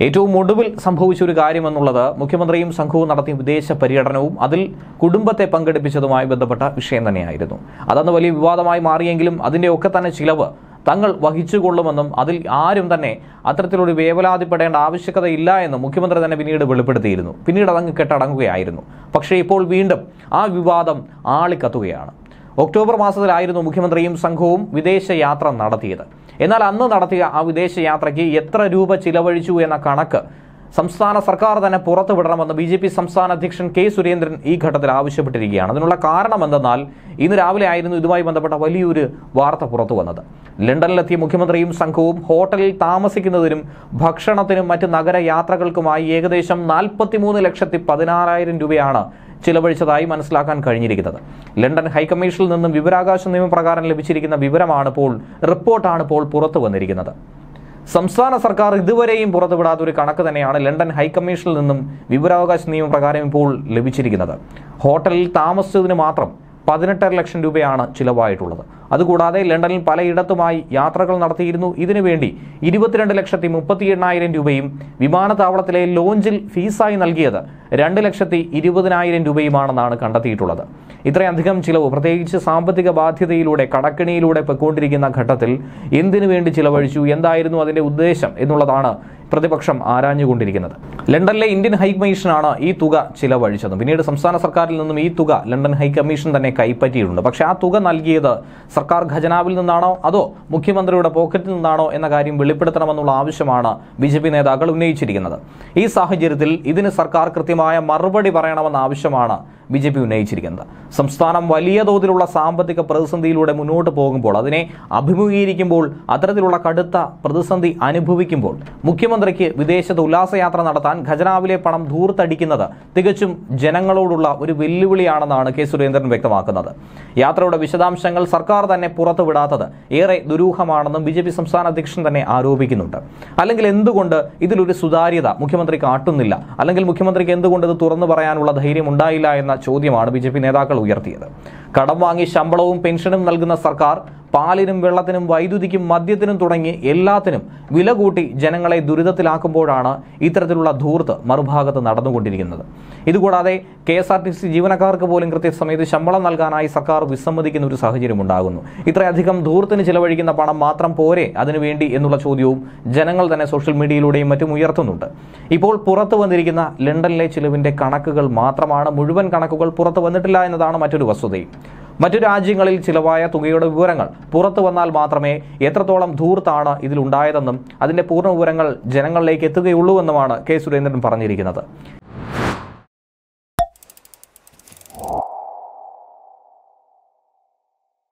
ഏറ്റവും ഒടുവിൽ സംഭവിച്ച ഒരു കാര്യമെന്നുള്ളത് മുഖ്യമന്ത്രിയും സംഘവും നടത്തിയ വിദേശ പര്യടനവും അതിൽ കുടുംബത്തെ പങ്കെടുപ്പിച്ചതുമായി ബന്ധപ്പെട്ട വിഷയം തന്നെയായിരുന്നു അതന്ന് വലിയ വിവാദമായി മാറിയെങ്കിലും അതിന്റെ ഒക്കെ തന്നെ ചിലവ് തങ്ങൾ വഹിച്ചുകൊള്ളുമെന്നും അതിൽ ആരും തന്നെ അത്തരത്തിലൊരു വേവലാതിപ്പെടേണ്ട ആവശ്യകതയില്ല എന്നും മുഖ്യമന്ത്രി തന്നെ പിന്നീട് വെളിപ്പെടുത്തിയിരുന്നു പിന്നീട് അതങ്ങ് കെട്ടടങ്ങുകയായിരുന്നു പക്ഷേ ഇപ്പോൾ വീണ്ടും ആ വിവാദം ആളിക്കത്തുകയാണ് ഒക്ടോബർ മാസത്തിലായിരുന്നു മുഖ്യമന്ത്രിയും സംഘവും വിദേശ യാത്ര നടത്തിയത് എന്നാൽ അന്ന് നടത്തിയ ആ വിദേശ യാത്രയ്ക്ക് എത്ര രൂപ ചിലവഴിച്ചു എന്ന കണക്ക് സംസ്ഥാന സർക്കാർ തന്നെ പുറത്തുവിടണമെന്ന് ബി ജെ പി സംസ്ഥാന അധ്യക്ഷൻ കെ സുരേന്ദ്രൻ ഈ ഘട്ടത്തിൽ ആവശ്യപ്പെട്ടിരിക്കുകയാണ് അതിനുള്ള കാരണം എന്തെന്നാൽ ഇന്ന് രാവിലെ ആയിരുന്നു ഇതുമായി ബന്ധപ്പെട്ട വലിയൊരു വാർത്ത പുറത്തു വന്നത് ലണ്ടനിലെത്തിയ മുഖ്യമന്ത്രിയും സംഘവും ഹോട്ടലിൽ താമസിക്കുന്നതിനും ഭക്ഷണത്തിനും മറ്റ് നഗര യാത്രകൾക്കുമായി ഏകദേശം നാൽപ്പത്തിമൂന്ന് ലക്ഷത്തി പതിനാറായിരം രൂപയാണ് ചിലവഴിച്ചതായി മനസ്സിലാക്കാൻ കഴിഞ്ഞിരിക്കുന്നത് ലണ്ടൻ ഹൈക്കമ്മീഷനിൽ നിന്നും വിവരാവകാശ നിയമപ്രകാരം ലഭിച്ചിരിക്കുന്ന വിവരമാണ് ഇപ്പോൾ റിപ്പോർട്ടാണ് ഇപ്പോൾ പുറത്തു വന്നിരിക്കുന്നത് സംസ്ഥാന സർക്കാർ ഇതുവരെയും പുറത്തുവിടാത്ത ഒരു കണക്ക് തന്നെയാണ് ലണ്ടൻ ഹൈക്കമ്മീഷനിൽ നിന്നും വിവരാവകാശ നിയമപ്രകാരം ഇപ്പോൾ ലഭിച്ചിരിക്കുന്നത് ഹോട്ടലിൽ താമസിച്ചതിന് മാത്രം പതിനെട്ടര ലക്ഷം രൂപയാണ് ചിലവായിട്ടുള്ളത് അതുകൂടാതെ ലണ്ടനിൽ പലയിടത്തുമായി യാത്രകൾ നടത്തിയിരുന്നു ഇതിനുവേണ്ടി ഇരുപത്തിരണ്ട് ലക്ഷത്തി മുപ്പത്തി എണ്ണായിരം രൂപയും വിമാനത്താവളത്തിലെ ലോഞ്ചിൽ ഫീസായി നൽകിയത് രണ്ട് ലക്ഷത്തി ഇരുപതിനായിരം രൂപയുമാണെന്നാണ് കണ്ടെത്തിയിട്ടുള്ളത് ഇത്രയധികം ചിലവ് പ്രത്യേകിച്ച് സാമ്പത്തിക ബാധ്യതയിലൂടെ കടക്കിണിയിലൂടെ പൊയ്ക്കൊണ്ടിരിക്കുന്ന ഘട്ടത്തിൽ എന്തിനു വേണ്ടി ചിലവഴിച്ചു എന്തായിരുന്നു അതിന്റെ ഉദ്ദേശം എന്നുള്ളതാണ് പ്രതിപക്ഷം ആരാഞ്ഞുകൊണ്ടിരിക്കുന്നത് ലണ്ടനിലെ ഇന്ത്യൻ ഹൈക്കമ്മീഷനാണ് ഈ തുക ചിലവഴിച്ചത് പിന്നീട് സംസ്ഥാന സർക്കാരിൽ നിന്നും ഈ തുക ലണ്ടൻ ഹൈക്കമ്മീഷൻ തന്നെ കൈപ്പറ്റിയിട്ടുണ്ട് പക്ഷേ ആ തുക നൽകിയത് സർക്കാർ ഖജനാവിൽ നിന്നാണോ അതോ മുഖ്യമന്ത്രിയുടെ പോക്കറ്റിൽ നിന്നാണോ എന്ന കാര്യം വെളിപ്പെടുത്തണമെന്നുള്ള ആവശ്യമാണ് ബി ജെ പി നേതാക്കൾ ഉന്നയിച്ചിരിക്കുന്നത് ഈ സാഹചര്യത്തിൽ ഇതിന് സർക്കാർ കൃത്യമായ മറുപടി പറയണമെന്ന ആവശ്യമാണ് ബി ജെ പി ഉന്നയിച്ചിരിക്കുന്നത് സംസ്ഥാനം വലിയ തോതിലുള്ള സാമ്പത്തിക പ്രതിസന്ധിയിലൂടെ മുന്നോട്ട് പോകുമ്പോൾ അതിനെ അഭിമുഖീകരിക്കുമ്പോൾ അത്തരത്തിലുള്ള കടുത്ത പ്രതിസന്ധി അനുഭവിക്കുമ്പോൾ മുഖ്യമന്ത്രിക്ക് വിദേശത്ത് ഉല്ലാസയാത്ര നടത്താൻ ഖജനാവിലെ പണം ധൂർത്തടിക്കുന്നത് തികച്ചും ജനങ്ങളോടുള്ള ഒരു വെല്ലുവിളിയാണെന്നാണ് കെ സുരേന്ദ്രൻ വ്യക്തമാക്കുന്നത് യാത്രയുടെ വിശദാംശങ്ങൾ സർക്കാർ തന്നെ പുറത്തുവിടാത്തത് ഏറെ ദുരൂഹമാണെന്നും ബി ജെ പി സംസ്ഥാന അധ്യക്ഷൻ തന്നെ ആരോപിക്കുന്നുണ്ട് അല്ലെങ്കിൽ എന്തുകൊണ്ട് ഇതിലൊരു സുതാര്യത മുഖ്യമന്ത്രി കാട്ടുന്നില്ല അല്ലെങ്കിൽ മുഖ്യമന്ത്രിക്ക് എന്തുകൊണ്ട് ഇത് തുറന്നു പറയാനുള്ള ധൈര്യം ഉണ്ടായില്ല എന്ന ചോദ്യമാണ് ബി ജെ പി നേതാക്കൾ ഉയർത്തിയത് കടം വാങ്ങി ശമ്പളവും പെൻഷനും നൽകുന്ന സർക്കാർ പാലിനും വെള്ളത്തിനും വൈദ്യുതിക്കും മദ്യത്തിനും തുടങ്ങി എല്ലാത്തിനും വില കൂട്ടി ജനങ്ങളെ ദുരിതത്തിലാക്കുമ്പോഴാണ് ഇത്തരത്തിലുള്ള ധൂർത്ത് മറുഭാഗത്ത് നടന്നുകൊണ്ടിരിക്കുന്നത് ഇതുകൂടാതെ K S R T C ജീവനക്കാർക്ക് പോലും കൃത്യസമയത്ത് ശമ്പളം നൽകാനായി സർക്കാർ വിസമ്മതിക്കുന്ന ഒരു സാഹചര്യം ഉണ്ടാകുന്നു ഇത്രയധികം ധൂർത്തിന് ചിലവഴിക്കുന്ന പണം മാത്രം പോരെ അതിനുവേണ്ടി എന്നുള്ള ചോദ്യവും ജനങ്ങൾ തന്നെ സോഷ്യൽ മീഡിയയിലൂടെയും മറ്റും ഉയർത്തുന്നുണ്ട് ഇപ്പോൾ പുറത്തു വന്നിരിക്കുന്ന ലണ്ടനിലെ ചിലവിന്റെ കണക്കുകൾ മാത്രമാണ് മുഴുവൻ കണക്കുകൾ പുറത്തു വന്നിട്ടില്ല എന്നതാണ് മറ്റൊരു വസ്തുതയും മറ്റു രാജ്യങ്ങളിൽ ചിലവായ തുകയുടെ വിവരങ്ങൾ പുറത്തു വന്നാൽ മാത്രമേ എത്രത്തോളം ധൂർത്താണ് ഇതിലുണ്ടായതെന്നും അതിന്റെ പൂർണ്ണ വിവരങ്ങൾ ജനങ്ങളിലേക്ക് എത്തുകയുള്ളൂ എന്നുമാണ് കെ സുരേന്ദ്രൻ പറഞ്ഞിരിക്കുന്നത്